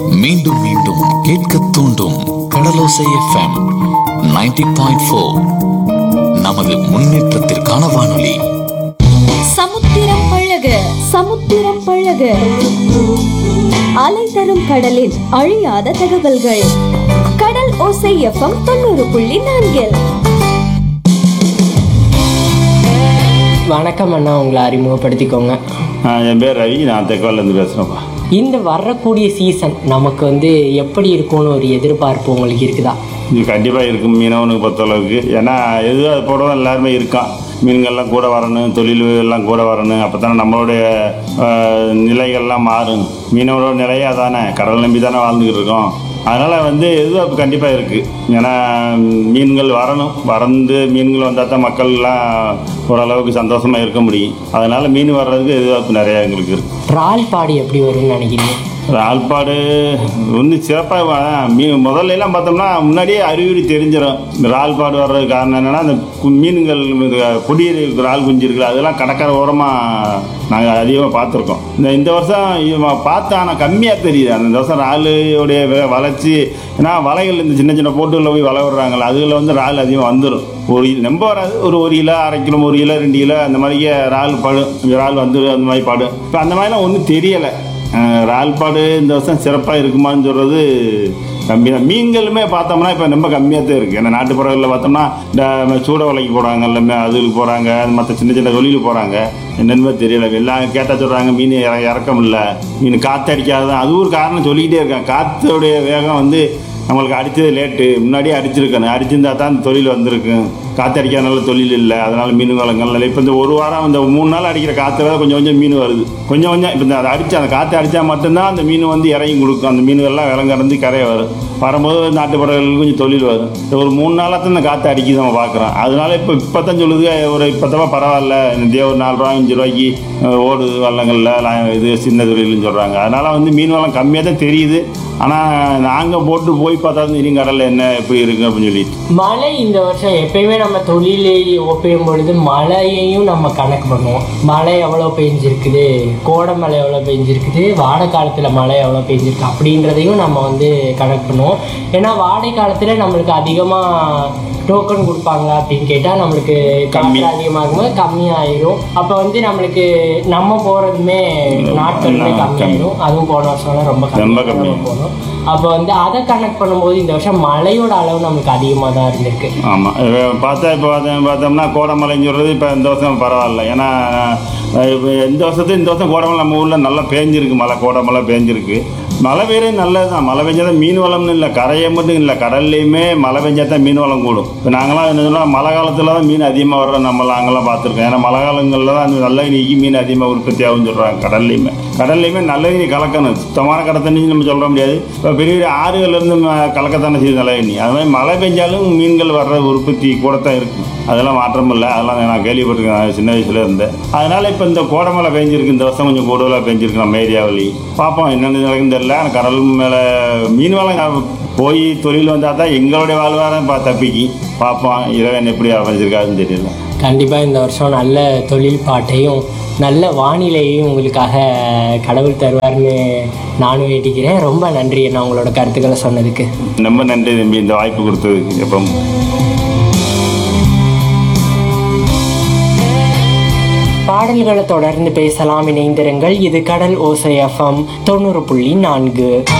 மீண்டும் மீண்டும் கேட்க தூண்டும் கடலோசை எஃப்எம் 90.4 பாயிண்ட் நமது முன்னேற்றத்திற்கான வானொலி சமுத்திரம் பழக சமுத்திரம் பழக அலை தரும் கடலின் அழியாத தகவல்கள் கடல் ஓசை எஃப்எம் தொண்ணூறு புள்ளி நான்கில் வணக்கம் அண்ணா உங்களை அறிமுகப்படுத்திக்கோங்க ஆ, என் பேர் ரவி நான் தெக்கோலேருந்து பேசுகிறேன்ப்பா இந்த வரக்கூடிய சீசன் நமக்கு வந்து எப்படி இருக்கும்னு ஒரு எதிர்பார்ப்பு உங்களுக்கு இருக்குதா இது கண்டிப்பாக இருக்கும் மீனவனுக்கு பொறுத்தளவுக்கு ஏன்னா எதுவும் அது போட தான் எல்லாருமே இருக்கான் மீன்கள்லாம் கூட வரணும் தொழில் எல்லாம் கூட வரணும் அப்போ தானே நம்மளுடைய ஆ, நிலைகள்லாம் மாறும் மீனவரோட நிலையே அதானே கடல் நம்பி தானே வாழ்ந்துக்கிட்டு இருக்கோம் அதனால் வந்து எதிர்பார்ப்பு கண்டிப்பாக இருக்குது ஏன்னா மீன்கள் வரணும் வறந்து மீன்கள் வந்தால் தான் மக்கள்லாம் ஓரளவுக்கு சந்தோஷமாக இருக்க முடியும் அதனால் மீன் வர்றதுக்கு எதிர்பார்ப்பு நிறையா எங்களுக்கு இருக்குது இறால் பாடி எப்படி வரும்னு நினைக்கிறீங்க ஆள்பாடு வந்து சிறப்பாக மீ முதல்ல எல்லாம் பார்த்தோம்னா முன்னாடியே அறிகுறி தெரிஞ்சிடும் இந்த ஆள்பாடு வர்றதுக்கு காரணம் என்னென்னா அந்த கு- மீன்கள் இது குடியிருக்கிற இருக்கிற ஆள் குஞ்சு இருக்குல்ல அதெல்லாம் கடற்கரை ஓரமாக நாங்கள் அதிகமாக பார்த்துருக்கோம் இந்த இந்த வருஷம் இவன் பார்த்தா ஆனால் கம்மியாக தெரியுது அந்த இந்த வருஷம் இறாலுடைய வ- வளர்ச்சி ஏன்னா வலைகள் இந்த சின்ன சின்ன போட்டுகளில் போய் வலை விடுறாங்கல்ல அதுகளில் வந்து இறால் அதிகமாக வந்துடும் ஒரு கிலோ ரொம்ப வராது ஒரு ஒரு கிலோ அரை கிலோ ஒரு கிலோ ரெண்டு கிலோ அந்த மாதிரியே இறால் படும் இறால் வந்து அந்த மாதிரி படும் இப்போ அந்த மாதிரிலாம் ஒன்றும் தெரியலை இறால்பாடு இந்த வருஷம் சிறப்பாக இருக்குமான்னு சொல்கிறது கம்மி தான் மீன்களுமே பார்த்தோம்னா இப்போ ரொம்ப கம்மியாக தான் இருக்குது ஏன்னா நாட்டுப்புறங்களில் பார்த்தோம்னா இந்த சூட வலைக்கு போகிறாங்க எல்லாமே அதுக்கு போகிறாங்க மற்ற சின்ன சின்ன தொழிலுக்கு போகிறாங்க என்னென்னு தெரியல எல்லாம் கேட்டால் சொல்கிறாங்க மீன் இற இறக்கம் இல்லை மீன் காற்று அடிக்காதான் அது ஒரு காரணம் சொல்லிக்கிட்டே இருக்காங்க காற்றுடைய வேகம் வந்து நம்மளுக்கு அடித்தது லேட்டு முன்னாடியே அடிச்சிருக்கணும் அடிச்சிருந்தா தான் இந்த தொழில் வந்திருக்கும் காற்று அடிக்காதனால தொழில் இல்லை அதனால மீன் வளங்கள் இல்லை இப்போ இந்த ஒரு வாரம் இந்த மூணு நாள் அடிக்கிற காற்றுல தான் கொஞ்சம் கொஞ்சம் மீன் வருது கொஞ்சம் கொஞ்சம் இப்போ இந்த அதை அடிச்சு அந்த காற்று அடித்தா மட்டும்தான் அந்த மீன் வந்து இறங்கி கொடுக்கும் அந்த மீன்கள்லாம் விலங்கறந்து கரையை வரும் வரும்போது நாட்டுப்புறங்களுக்கு கொஞ்சம் தொழில் வரும் இந்த ஒரு மூணு நாளாக தான் இந்த காற்று அடிக்குது நம்ம பார்க்குறோம் அதனால இப்போ இப்போ தான் சொல்லுது ஒரு இப்போ தான் பரவாயில்ல இந்த ஒரு நாலு ரூபா அஞ்சு ரூபாய்க்கு அஹ், ஓடுது வள்ளங்களில் லாம் இது சின்ன தொழில்னு சொல்கிறாங்க அதனால் வந்து மீன் வளம் கம்மியாக தான் தெரியுது ஆனால் நாங்கள் போட்டு போய் பார்த்தா தான் தெரியும் கடலில் என்ன எப்படி இருக்குது அப்படின்னு சொல்லிட்டு மழை இந்த வருஷம் எப்பயுமே நம்ம தொழிலை ஒப்பிடும் பொழுது மழையையும் நம்ம கணக்கு பண்ணுவோம் மழை எவ்வளோ பெஞ்சிருக்குது கோடை மழை எவ்வளோ பெஞ்சிருக்குது வாடை காலத்தில் மழை எவ்வளோ பெஞ்சிருக்கு அப்படின்றதையும் நம்ம வந்து கணக்கு பண்ணுவோம் ஏன்னா வாடை காலத்தில் நம்மளுக்கு அதிகமாக டோக்கன் கொடுப்பாங்க அப்படின்னு கேட்டால் நம்மளுக்கு கம்மி. காற்று அதிகமாகும்போது கம்மியாயிரும் அப்போ வந்து நம்மளுக்கு நம்ம போகிறதுமே நாட்களுமே ஆ, கம்மியாயிரும் அதுவும் போன வருஷம்லாம் ரொம்ப ரொம்ப கம்மியாக கம்மி. போனோம் அப்போ வந்து அதை கனெக்ட் பண்ணும்போது இந்த வருஷம் மழையோட அளவு நமக்கு அதிகமாக தான் இருந்திருக்கு ஆமாம் பார்த்தா இப்போ பார்த்தோம் பார்த்தோம்னா கோடமலைன்னு சொல்கிறது இப்போ இந்த வருஷம் பரவாயில்ல ஏன்னா அஹ், இப்போ இந்த வருஷத்துக்கு இந்த வருஷம் கோடமலை நம்ம ஊரில் நல்லா பேஞ்சிருக்கு மழை கோடமலை பேஞ்சிருக்கு மழை பெய்யறது நல்லது தான் மழை பெஞ்சா தான் மீன் வளம்னு இல்லை கரையை மட்டும் இல்லை கடல்லையுமே மழை பெஞ்சா தான் மீன் வளம் கூடும் இப்போ நாங்களாம் என்ன சொன்னால் மழை காலத்தில் தான் மீன் அதிகமாக வர்ற நம்ம நாங்களாம் பார்த்துருக்கோம் ஏன்னா மழை காலங்களில் தான் அந்த நல்ல நீக்கி மீன் அதிகமாக உற்பத்தி ஆகும்னு சொல்கிறாங்க கடல்லையுமே கடல்லையுமே நல்ல நீர் கலக்கணும் சுத்தமான கடை தண்ணி நம்ம சொல்ல முடியாது இப்போ பெரிய பெரிய ஆறுகள்லேருந்து ம- கலக்கத்தானே செய்யுது நல்ல தண்ணி அது மாதிரி மழை பெஞ்சாலும் மீன்கள் வர்ற உற்பத்தி கூட தான் இருக்கும் அதெல்லாம் மாற்றம் இல்லை அதெல்லாம் நான் கேள்விப்பட்டிருக்கேன் நான் சின்ன வயசுல இருந்தேன் அதனால இப்போ இந்த கோடமலை பெஞ்சிருக்கு இந்த வருஷம் கொஞ்சம் கூடுதலாக பெஞ்சிருக்கு நம்ம ஏரியாவிலேயே பார்ப்போம் என்னென்ன நடக்குன்னு தெரியல ஆனால் கடல் மேலே மீன் வளம் போய் தொழில் வந்தால் தான் எங்களுடைய வாழ்வாரம் பா தப்பிக்கு பார்ப்போம் இறைவன் எப்படி அமைச்சிருக்காருன்னு தெரியல கண்டிப்பாக இந்த வருஷம் நல்ல தொழில் பாட்டையும் நல்ல வானிலையையும் உங்களுக்காக கடவுள் தருவார்னு நானும் வேண்டிக்கிறேன் ரொம்ப நன்றி நான் உங்களோட கருத்துக்களை சொன்னதுக்கு ரொம்ப நன்றி தம்பி இந்த வாய்ப்பு கொடுத்ததுக்கு எப்பவும் பாடல்களை தொடர்ந்து பேசலாம் இணைந்திருங்கள் இது கடல் ஓசை எஃப்எம் தொண்ணூறு புள்ளி நான்கு